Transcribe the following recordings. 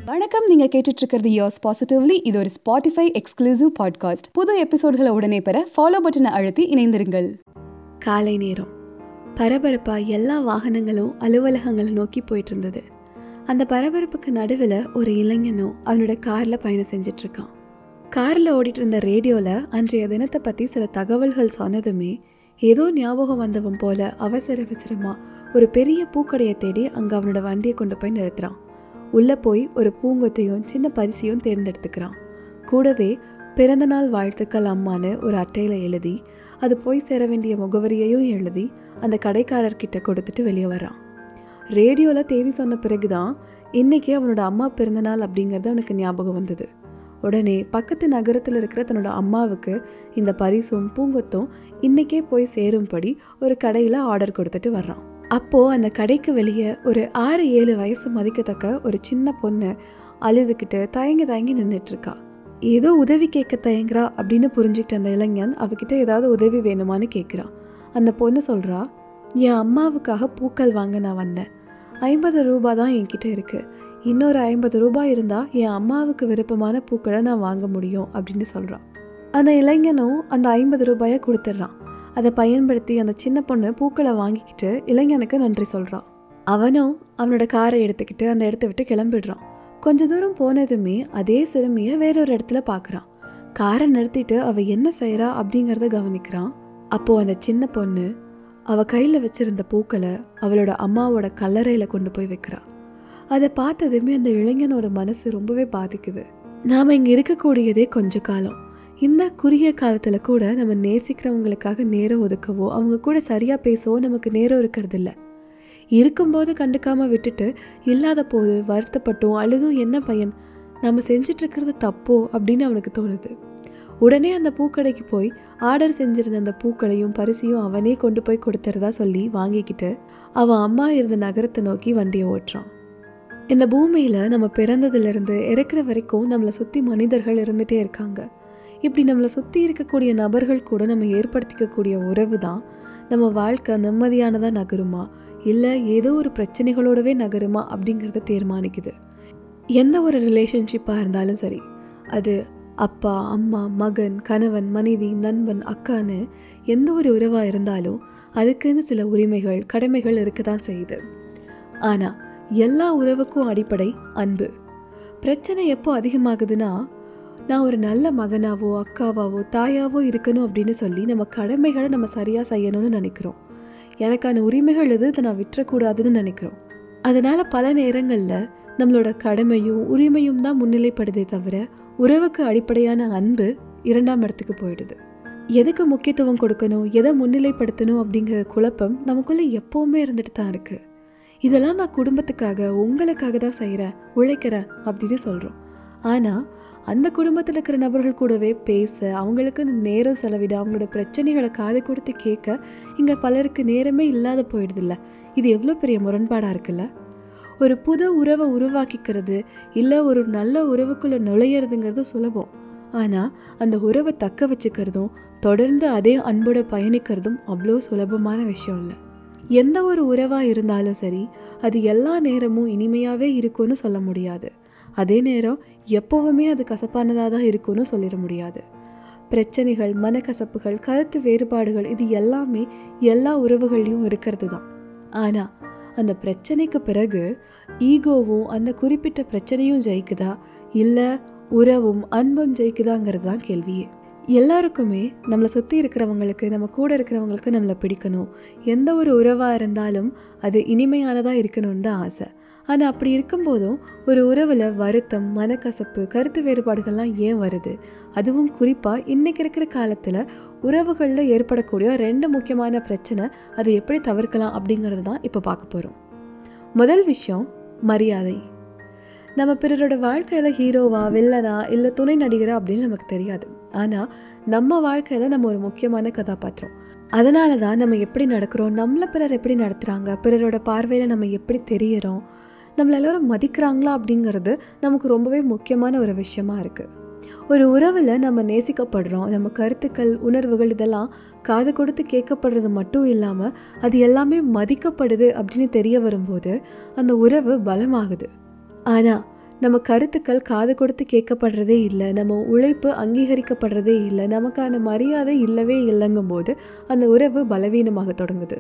வணக்கம் நீங்க கேட்டுட்டு இருக்கிறது யோஸ் பாசிட்டிவ்லி இது ஒரு ஸ்பாட்டிஃபை எக்ஸ்க்ளூசிவ் பாட்காஸ்ட் புது எபிசோட்களை உடனே பெற ஃபாலோ பட்டனை அழுத்தி இணைந்திருங்கள் காலை நேரம் பரபரப்பா எல்லா வாகனங்களும் அலுவலகங்களை நோக்கி போயிட்டு இருந்தது அந்த பரபரப்புக்கு நடுவில் ஒரு இளைஞனும் அவனோட காரில் பயணம் செஞ்சுட்டு இருக்கான் காரில் ஓடிட்டு இருந்த ரேடியோவில் அன்றைய தினத்தை பற்றி சில தகவல்கள் சொன்னதுமே ஏதோ ஞாபகம் வந்தவன் போல அவசர அவசரமாக ஒரு பெரிய பூக்கடையை தேடி அங்கே அவனோட வண்டியை கொண்டு போய் நிறுத்துறான் உள்ளே போய் ஒரு பூங்கொத்தையும் சின்ன பரிசையும் தேர்ந்தெடுத்துக்கிறான் கூடவே பிறந்தநாள் வாழ்த்துக்கள் அம்மான்னு ஒரு அட்டையில் எழுதி அது போய் சேர வேண்டிய முகவரியையும் எழுதி அந்த கடைக்காரர்கிட்ட கொடுத்துட்டு வெளியே வரான் ரேடியோவில் தேதி சொன்ன பிறகு தான் இன்றைக்கி அவனோட அம்மா பிறந்தநாள் அப்படிங்கிறது அவனுக்கு ஞாபகம் வந்தது உடனே பக்கத்து நகரத்தில் இருக்கிற தன்னோட அம்மாவுக்கு இந்த பரிசும் பூங்கொத்தும் இன்றைக்கே போய் சேரும்படி ஒரு கடையில் ஆர்டர் கொடுத்துட்டு வர்றான் அப்போது அந்த கடைக்கு வெளியே ஒரு ஆறு ஏழு வயசு மதிக்கத்தக்க ஒரு சின்ன பொண்ணு அழுதுகிட்டு தயங்கி தயங்கி நின்றுட்டுருக்கா ஏதோ உதவி கேட்க தயங்குறா அப்படின்னு புரிஞ்சுக்கிட்ட அந்த இளைஞன் அவகிட்ட ஏதாவது உதவி வேணுமான்னு கேட்குறான் அந்த பொண்ணு சொல்கிறா என் அம்மாவுக்காக பூக்கள் வாங்க நான் வந்தேன் ஐம்பது ரூபா தான் என்கிட்ட இருக்குது இன்னொரு ஐம்பது ரூபாய் இருந்தால் என் அம்மாவுக்கு விருப்பமான பூக்களை நான் வாங்க முடியும் அப்படின்னு சொல்கிறான் அந்த இளைஞனும் அந்த ஐம்பது ரூபாயை கொடுத்துட்றான் அதை பயன்படுத்தி அந்த சின்ன பொண்ணு பூக்களை வாங்கிக்கிட்டு இளைஞனுக்கு நன்றி சொல்கிறான் அவனும் அவனோட காரை எடுத்துக்கிட்டு அந்த இடத்த விட்டு கிளம்பிடுறான் கொஞ்ச தூரம் போனதுமே அதே சிறுமியை வேறொரு இடத்துல பார்க்குறான் காரை நிறுத்திட்டு அவள் என்ன செய்கிறா அப்படிங்கிறத கவனிக்கிறான் அப்போது அந்த சின்ன பொண்ணு அவள் கையில் வச்சிருந்த பூக்களை அவளோட அம்மாவோட கல்லறையில் கொண்டு போய் வைக்கிறா அதை பார்த்ததுமே அந்த இளைஞனோட மனசு ரொம்பவே பாதிக்குது நாம் இங்கே இருக்கக்கூடியதே கொஞ்ச காலம் இந்த குறுகிய காலத்தில் கூட நம்ம நேசிக்கிறவங்களுக்காக நேரம் ஒதுக்கவோ அவங்க கூட சரியாக பேசவோ நமக்கு நேரம் இருக்கிறது இல்லை இருக்கும்போது கண்டுக்காமல் விட்டுட்டு இல்லாத போது வருத்தப்பட்டும் அழுதும் என்ன பையன் நம்ம செஞ்சிட்ருக்கிறது தப்போ அப்படின்னு அவனுக்கு தோணுது உடனே அந்த பூக்கடைக்கு போய் ஆர்டர் செஞ்சிருந்த அந்த பூக்களையும் பரிசையும் அவனே கொண்டு போய் கொடுத்துறதா சொல்லி வாங்கிக்கிட்டு அவன் அம்மா இருந்த நகரத்தை நோக்கி வண்டியை ஓட்டுறான் இந்த பூமியில் நம்ம பிறந்ததுலேருந்து இறக்குற வரைக்கும் நம்மளை சுற்றி மனிதர்கள் இருந்துகிட்டே இருக்காங்க இப்படி நம்மளை சுற்றி இருக்கக்கூடிய நபர்கள் கூட நம்ம ஏற்படுத்திக்கக்கூடிய உறவு தான் நம்ம வாழ்க்கை நிம்மதியானதாக நகருமா இல்லை ஏதோ ஒரு பிரச்சனைகளோடவே நகருமா அப்படிங்கிறத தீர்மானிக்குது எந்த ஒரு ரிலேஷன்ஷிப்பாக இருந்தாலும் சரி அது அப்பா அம்மா மகன் கணவன் மனைவி நண்பன் அக்கான்னு எந்த ஒரு உறவாக இருந்தாலும் அதுக்குன்னு சில உரிமைகள் கடமைகள் இருக்க தான் செய்யுது ஆனால் எல்லா உறவுக்கும் அடிப்படை அன்பு பிரச்சனை எப்போ அதிகமாகுதுன்னா நான் ஒரு நல்ல மகனாவோ அக்காவாவோ தாயாவோ இருக்கணும் அப்படின்னு சொல்லி நம்ம கடமைகளை நம்ம சரியாக செய்யணும்னு நினைக்கிறோம் எனக்கான உரிமைகள் எது இதை நான் விட்டுறக்கூடாதுன்னு நினைக்கிறோம் அதனால் பல நேரங்களில் நம்மளோட கடமையும் உரிமையும் தான் முன்னிலைப்படுதே தவிர உறவுக்கு அடிப்படையான அன்பு இரண்டாம் இடத்துக்கு போயிடுது எதுக்கு முக்கியத்துவம் கொடுக்கணும் எதை முன்னிலைப்படுத்தணும் அப்படிங்கிற குழப்பம் நமக்குள்ளே எப்போவுமே இருந்துட்டு தான் இருக்குது இதெல்லாம் நான் குடும்பத்துக்காக உங்களுக்காக தான் செய்கிறேன் உழைக்கிறேன் அப்படின்னு சொல்கிறோம் ஆனால் அந்த குடும்பத்தில் இருக்கிற நபர்கள் கூடவே பேச அவங்களுக்கு நேரம் செலவிட அவங்களோட பிரச்சனைகளை காது கொடுத்து கேட்க இங்கே பலருக்கு நேரமே இல்லாத போயிடுதில்ல இது எவ்வளோ பெரிய முரண்பாடாக இருக்குல்ல ஒரு புது உறவை உருவாக்கிக்கிறது இல்லை ஒரு நல்ல உறவுக்குள்ளே நுழையிறதுங்கிறது சுலபம் ஆனால் அந்த உறவை தக்க வச்சுக்கிறதும் தொடர்ந்து அதே அன்போட பயணிக்கிறதும் அவ்வளோ சுலபமான விஷயம் இல்லை எந்த ஒரு உறவாக இருந்தாலும் சரி அது எல்லா நேரமும் இனிமையாகவே இருக்கும்னு சொல்ல முடியாது அதே நேரம் எப்போவுமே அது கசப்பானதாக தான் இருக்கும்னு சொல்லிட முடியாது பிரச்சனைகள் மனக்கசப்புகள் கருத்து வேறுபாடுகள் இது எல்லாமே எல்லா உறவுகள்லையும் இருக்கிறது தான் ஆனால் அந்த பிரச்சனைக்கு பிறகு ஈகோவும் அந்த குறிப்பிட்ட பிரச்சனையும் ஜெயிக்குதா இல்லை உறவும் அன்பும் ஜெயிக்குதாங்கிறது தான் கேள்வியே எல்லாருக்குமே நம்மளை சுற்றி இருக்கிறவங்களுக்கு நம்ம கூட இருக்கிறவங்களுக்கு நம்மளை பிடிக்கணும் எந்த ஒரு உறவாக இருந்தாலும் அது இனிமையானதாக இருக்கணும்னு தான் ஆசை ஆனால் அப்படி இருக்கும்போதும் ஒரு உறவில் வருத்தம் மனக்கசப்பு கருத்து வேறுபாடுகள்லாம் ஏன் வருது அதுவும் குறிப்பாக இன்றைக்கி இருக்கிற காலத்தில் உறவுகளில் ஏற்படக்கூடிய ரெண்டு முக்கியமான பிரச்சனை அதை எப்படி தவிர்க்கலாம் அப்படிங்கிறது தான் இப்போ பார்க்க போகிறோம் முதல் விஷயம் மரியாதை நம்ம பிறரோட வாழ்க்கையில் ஹீரோவா வில்லனா இல்லை துணை நடிகரா அப்படின்னு நமக்கு தெரியாது ஆனால் நம்ம வாழ்க்கையில் நம்ம ஒரு முக்கியமான கதாபாத்திரம் அதனால தான் நம்ம எப்படி நடக்கிறோம் நம்மளை பிறர் எப்படி நடத்துகிறாங்க பிறரோட பார்வையில் நம்ம எப்படி தெரியிறோம் நம்மள எல்லோரும் மதிக்கிறாங்களா அப்படிங்கிறது நமக்கு ரொம்பவே முக்கியமான ஒரு விஷயமா இருக்குது ஒரு உறவில் நம்ம நேசிக்கப்படுறோம் நம்ம கருத்துக்கள் உணர்வுகள் இதெல்லாம் காது கொடுத்து கேட்கப்படுறது மட்டும் இல்லாமல் அது எல்லாமே மதிக்கப்படுது அப்படின்னு தெரிய வரும்போது அந்த உறவு பலமாகுது ஆனால் நம்ம கருத்துக்கள் காது கொடுத்து கேட்கப்படுறதே இல்லை நம்ம உழைப்பு அங்கீகரிக்கப்படுறதே இல்லை நமக்கான மரியாதை இல்லவே இல்லைங்கும் போது அந்த உறவு பலவீனமாக தொடங்குது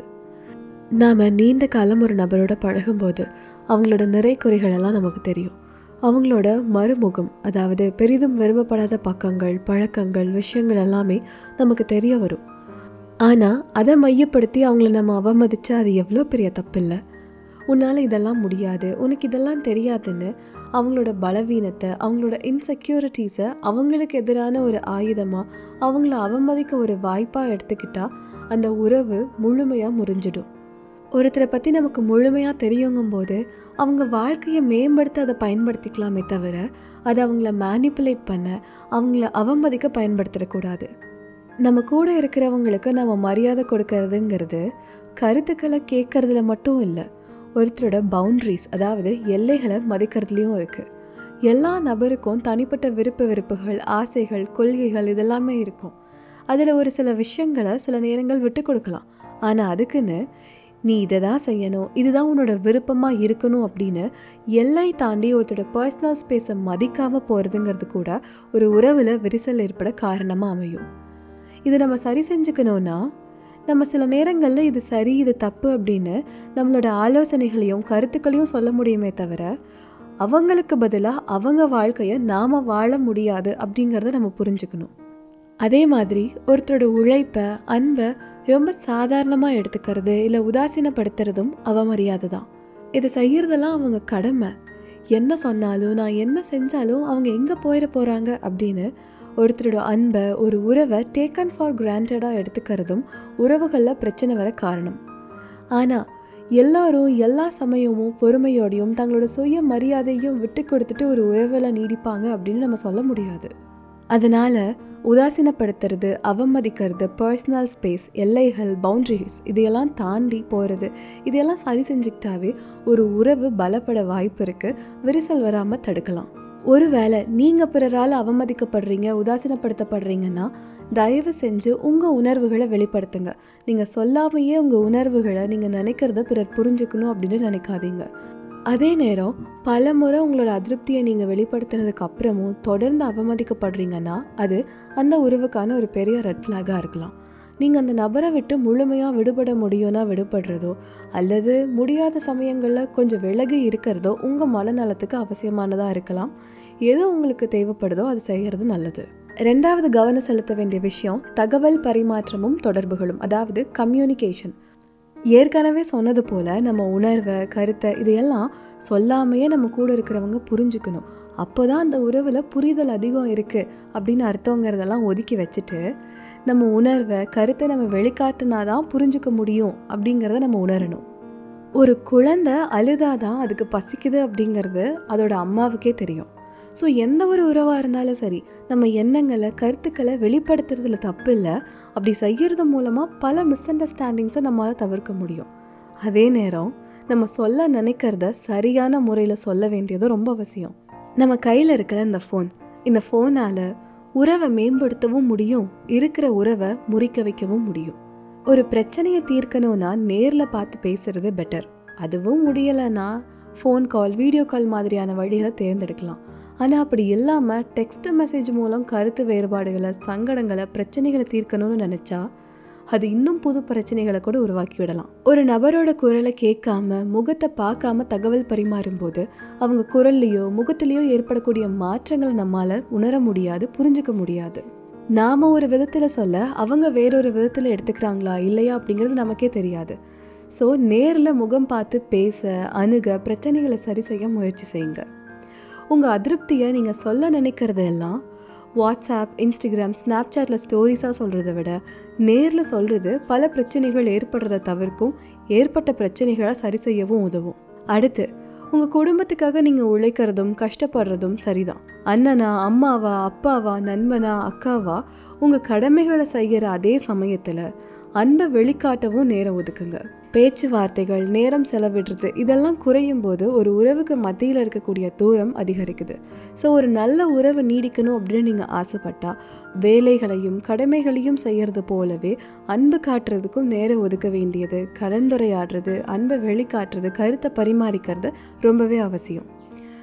நாம் நீண்ட காலம் ஒரு நபரோட பழகும்போது அவங்களோட நிறை குறைகளெல்லாம் நமக்கு தெரியும் அவங்களோட மறுமுகம் அதாவது பெரிதும் விரும்பப்படாத பக்கங்கள் பழக்கங்கள் விஷயங்கள் எல்லாமே நமக்கு தெரிய வரும் ஆனால் அதை மையப்படுத்தி அவங்கள நம்ம அவமதிச்சா அது எவ்வளோ பெரிய தப்பில்லை உன்னால் இதெல்லாம் முடியாது உனக்கு இதெல்லாம் தெரியாதுன்னு அவங்களோட பலவீனத்தை அவங்களோட இன்செக்யூரிட்டிஸை அவங்களுக்கு எதிரான ஒரு ஆயுதமாக அவங்கள அவமதிக்க ஒரு வாய்ப்பாக எடுத்துக்கிட்டா அந்த உறவு முழுமையாக முறிஞ்சிடும் ஒருத்தரை பற்றி நமக்கு முழுமையாக தெரியுங்கும்போது அவங்க வாழ்க்கையை மேம்படுத்த அதை பயன்படுத்திக்கலாமே தவிர அதை அவங்கள மேனிப்புலேட் பண்ண அவங்கள அவமதிக்க பயன்படுத்திடக்கூடாது நம்ம கூட இருக்கிறவங்களுக்கு நம்ம மரியாதை கொடுக்கறதுங்கிறது கருத்துக்களை கேட்கறதுல மட்டும் இல்லை ஒருத்தரோட பவுண்ட்ரிஸ் அதாவது எல்லைகளை மதிக்கிறதுலையும் இருக்குது எல்லா நபருக்கும் தனிப்பட்ட விருப்ப வெறுப்புகள் ஆசைகள் கொள்கைகள் இதெல்லாமே இருக்கும் அதில் ஒரு சில விஷயங்களை சில நேரங்கள் விட்டு கொடுக்கலாம் ஆனால் அதுக்குன்னு நீ இதை தான் செய்யணும் இதுதான் உன்னோட விருப்பமாக இருக்கணும் அப்படின்னு எல்லை தாண்டி ஒருத்தரோட பர்சனல் ஸ்பேஸை மதிக்காமல் போகிறதுங்கிறது கூட ஒரு உறவில் விரிசல் ஏற்பட காரணமாக அமையும் இதை நம்ம சரி செஞ்சுக்கணும்னா நம்ம சில நேரங்களில் இது சரி இது தப்பு அப்படின்னு நம்மளோட ஆலோசனைகளையும் கருத்துக்களையும் சொல்ல முடியுமே தவிர அவங்களுக்கு பதிலாக அவங்க வாழ்க்கையை நாம் வாழ முடியாது அப்படிங்கிறத நம்ம புரிஞ்சுக்கணும் அதே மாதிரி ஒருத்தரோட உழைப்பை அன்பை ரொம்ப சாதாரணமாக எடுத்துக்கிறது இல்லை உதாசீனப்படுத்துறதும் அவமரியாதை தான் இதை செய்கிறதெல்லாம் அவங்க கடமை என்ன சொன்னாலும் நான் என்ன செஞ்சாலும் அவங்க எங்கே போயிட போகிறாங்க அப்படின்னு ஒருத்தரோட அன்பை ஒரு உறவை டேக்கன் ஃபார் கிராண்டடாக எடுத்துக்கிறதும் உறவுகளில் பிரச்சனை வர காரணம் ஆனால் எல்லாரும் எல்லா சமயமும் பொறுமையோடையும் தங்களோட சுய மரியாதையும் விட்டு கொடுத்துட்டு ஒரு உறவில் நீடிப்பாங்க அப்படின்னு நம்ம சொல்ல முடியாது அதனால் உதாசீனப்படுத்துறது அவமதிக்கிறது பர்சனல் ஸ்பேஸ் எல்லைகள் பவுண்ட்ரிஸ் இதையெல்லாம் தாண்டி போகிறது இதையெல்லாம் சரி செஞ்சுக்கிட்டாவே ஒரு உறவு பலப்பட வாய்ப்பு இருக்குது விரிசல் வராமல் தடுக்கலாம் ஒருவேளை நீங்கள் பிறரால் அவமதிக்கப்படுறீங்க உதாசீனப்படுத்தப்படுறீங்கன்னா தயவு செஞ்சு உங்கள் உணர்வுகளை வெளிப்படுத்துங்க நீங்கள் சொல்லாமையே உங்கள் உணர்வுகளை நீங்கள் நினைக்கிறத பிறர் புரிஞ்சுக்கணும் அப்படின்னு நினைக்காதீங்க அதே நேரம் பல முறை உங்களோட அதிருப்தியை நீங்கள் வெளிப்படுத்தினதுக்கு அப்புறமும் தொடர்ந்து அவமதிக்கப்படுறீங்கன்னா அது அந்த உறவுக்கான ஒரு பெரிய ரெட் ஃப்ளாகாக இருக்கலாம் நீங்கள் அந்த நபரை விட்டு முழுமையாக விடுபட முடியும்னா விடுபடுறதோ அல்லது முடியாத சமயங்களில் கொஞ்சம் விலகி இருக்கிறதோ உங்கள் மனநலத்துக்கு அவசியமானதாக இருக்கலாம் எது உங்களுக்கு தேவைப்படுதோ அது செய்கிறது நல்லது ரெண்டாவது கவனம் செலுத்த வேண்டிய விஷயம் தகவல் பரிமாற்றமும் தொடர்புகளும் அதாவது கம்யூனிகேஷன் ஏற்கனவே சொன்னது போல் நம்ம உணர்வை கருத்தை இதையெல்லாம் சொல்லாமையே நம்ம கூட இருக்கிறவங்க புரிஞ்சுக்கணும் அப்போ தான் அந்த உறவில் புரிதல் அதிகம் இருக்குது அப்படின்னு அர்த்தங்கிறதெல்லாம் ஒதுக்கி வச்சுட்டு நம்ம உணர்வை கருத்தை நம்ம வெளிக்காட்டினா தான் புரிஞ்சுக்க முடியும் அப்படிங்கிறத நம்ம உணரணும் ஒரு குழந்தை அழுதாதான் அதுக்கு பசிக்குது அப்படிங்கிறது அதோட அம்மாவுக்கே தெரியும் ஸோ எந்த ஒரு உறவாக இருந்தாலும் சரி நம்ம எண்ணங்களை கருத்துக்களை வெளிப்படுத்துறதுல தப்பு இல்லை அப்படி செய்கிறது மூலமாக பல மிஸ் அண்டர்ஸ்டாண்டிங்ஸை நம்மளால் தவிர்க்க முடியும் அதே நேரம் நம்ம சொல்ல நினைக்கிறத சரியான முறையில் சொல்ல வேண்டியதும் ரொம்ப அவசியம் நம்ம கையில் இருக்கிற இந்த ஃபோன் இந்த ஃபோனால் உறவை மேம்படுத்தவும் முடியும் இருக்கிற உறவை முறிக்க வைக்கவும் முடியும் ஒரு பிரச்சனையை தீர்க்கணும்னா நேரில் பார்த்து பேசுறது பெட்டர் அதுவும் முடியலைன்னா ஃபோன் கால் வீடியோ கால் மாதிரியான வழிகளை தேர்ந்தெடுக்கலாம் ஆனால் அப்படி இல்லாமல் டெக்ஸ்ட் மெசேஜ் மூலம் கருத்து வேறுபாடுகளை சங்கடங்களை பிரச்சனைகளை தீர்க்கணும்னு நினச்சா அது இன்னும் புது பிரச்சனைகளை கூட உருவாக்கி விடலாம் ஒரு நபரோட குரலை கேட்காம முகத்தை பார்க்காம தகவல் பரிமாறும்போது அவங்க குரல்லையோ முகத்திலேயோ ஏற்படக்கூடிய மாற்றங்களை நம்மால உணர முடியாது புரிஞ்சுக்க முடியாது நாம ஒரு விதத்துல சொல்ல அவங்க வேறொரு விதத்துல எடுத்துக்கிறாங்களா இல்லையா அப்படிங்கிறது நமக்கே தெரியாது ஸோ நேரில் முகம் பார்த்து பேச அணுக பிரச்சனைகளை சரி செய்ய முயற்சி செய்யுங்க உங்கள் அதிருப்தியை நீங்கள் சொல்ல நினைக்கிறதெல்லாம் வாட்ஸ்அப் இன்ஸ்டாகிராம் ஸ்னாப்சாட்டில் ஸ்டோரிஸாக சொல்கிறத விட நேரில் சொல்கிறது பல பிரச்சனைகள் ஏற்படுறத தவிர்க்கும் ஏற்பட்ட பிரச்சனைகளை சரி செய்யவும் உதவும் அடுத்து உங்கள் குடும்பத்துக்காக நீங்கள் உழைக்கிறதும் கஷ்டப்படுறதும் சரிதான் அண்ணனா அம்மாவா அப்பாவா நண்பனா அக்காவா உங்கள் கடமைகளை செய்கிற அதே சமயத்தில் அன்பை வெளிக்காட்டவும் நேரம் ஒதுக்குங்க பேச்சுவார்த்தைகள் நேரம் செலவிடுறது இதெல்லாம் குறையும் போது ஒரு உறவுக்கு மத்தியில் இருக்கக்கூடிய தூரம் அதிகரிக்குது ஸோ ஒரு நல்ல உறவு நீடிக்கணும் அப்படின்னு நீங்கள் ஆசைப்பட்டா வேலைகளையும் கடமைகளையும் செய்யறது போலவே அன்பு காட்டுறதுக்கும் நேரம் ஒதுக்க வேண்டியது கலந்துரையாடுறது அன்பை வெளிக்காட்டுறது கருத்தை பரிமாறிக்கிறது ரொம்பவே அவசியம்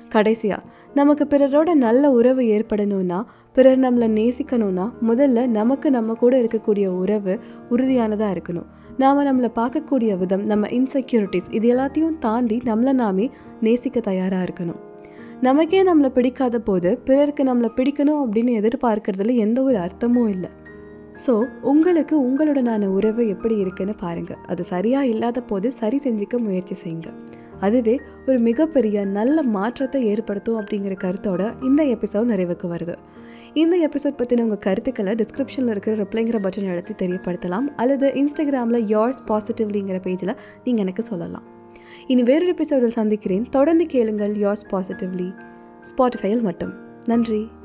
கடைசியாக நமக்கு பிறரோட நல்ல உறவு ஏற்படணும்னா பிறர் நம்மளை நேசிக்கணும்னா முதல்ல நமக்கு நம்ம கூட இருக்கக்கூடிய உறவு உறுதியானதாக இருக்கணும் நாம் நம்மளை பார்க்கக்கூடிய விதம் நம்ம இன்செக்யூரிட்டிஸ் இது எல்லாத்தையும் தாண்டி நம்மளை நாமே நேசிக்க தயாராக இருக்கணும் நமக்கே நம்மளை பிடிக்காத போது பிறருக்கு நம்மளை பிடிக்கணும் அப்படின்னு எதிர்பார்க்கறதுல எந்த ஒரு அர்த்தமும் இல்லை ஸோ உங்களுக்கு உங்களுடனான உறவு எப்படி இருக்குன்னு பாருங்கள் அது சரியாக இல்லாத போது சரி செஞ்சுக்க முயற்சி செய்யுங்க அதுவே ஒரு மிகப்பெரிய நல்ல மாற்றத்தை ஏற்படுத்தும் அப்படிங்கிற கருத்தோட இந்த எபிசோட் நிறைவுக்கு வருது இந்த எபிசோட் பற்றின உங்கள் கருத்துக்களை டிஸ்கிரிப்ஷனில் இருக்கிற ரிப்ளைங்கிற பட்டன் அழுத்தி தெரியப்படுத்தலாம் அல்லது இன்ஸ்டாகிராமில் yours பாசிட்டிவ்லிங்கிற பேஜில் நீங்கள் எனக்கு சொல்லலாம் இனி வேறொரு எபிசோடில் சந்திக்கிறேன் தொடர்ந்து கேளுங்கள் yours பாசிட்டிவ்லி ஸ்பாட்டிஃபையில் மட்டும் நன்றி